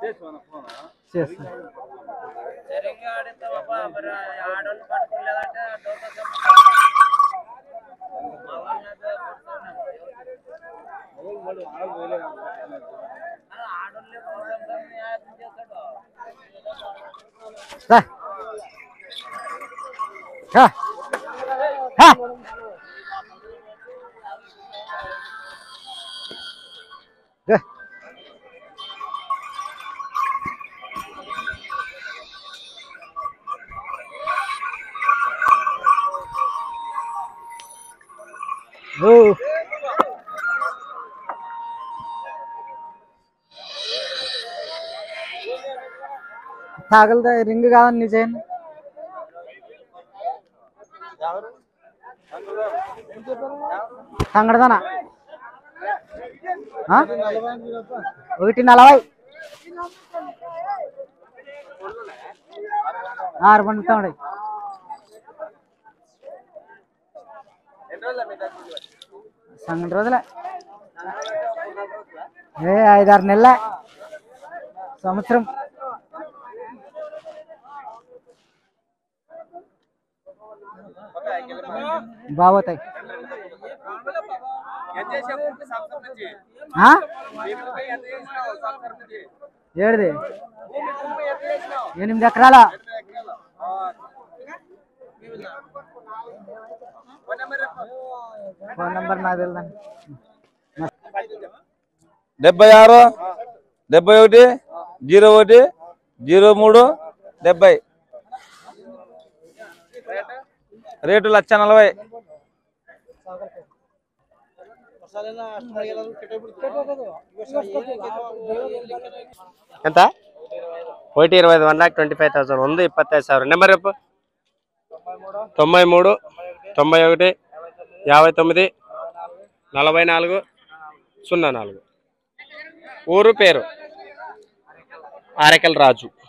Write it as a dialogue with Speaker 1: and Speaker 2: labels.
Speaker 1: చేస్తా
Speaker 2: సరిగ్గా ఆడిస్తావా మరి ఆడోళ్ళు పట్టుకోలేదంటే డోకా ఆడోళ్ళే కోసం చేస్తాడు
Speaker 1: రా. రా. రా. రా. ఓ తాగలదా రింగ్ కావాలి నిజం సంగడదనా ఒకటి నలభై ఆరు పండుతాడు సంగటి రోజులే ఏ ఐదారు నెలల సంవత్సరం బాగోతాయి ఆ? ఏడిది ఎనిమిది ఎకరాల ఫోన్ నెంబర్ నాకు తెలుదండి
Speaker 3: డెబ్బై ఆరు డెబ్బై ఒకటి జీరో ఒకటి జీరో మూడు డెబ్బై రేటు లక్ష నలభై
Speaker 4: ಎಂತ ఒకటి ఇరవై ఐదు one lakh twenty five thousand ಒಂದು ఇప్పತ್ತೈದು ಸಾವಿರ నెంబర్ చెప్పు తొంభై మూడు తొంభై ఒకటి యాభై తొమ్మిది నలభై నాలుగు సున్నా నాలుగు ఊరు పేరు ఆరకల్ రాజు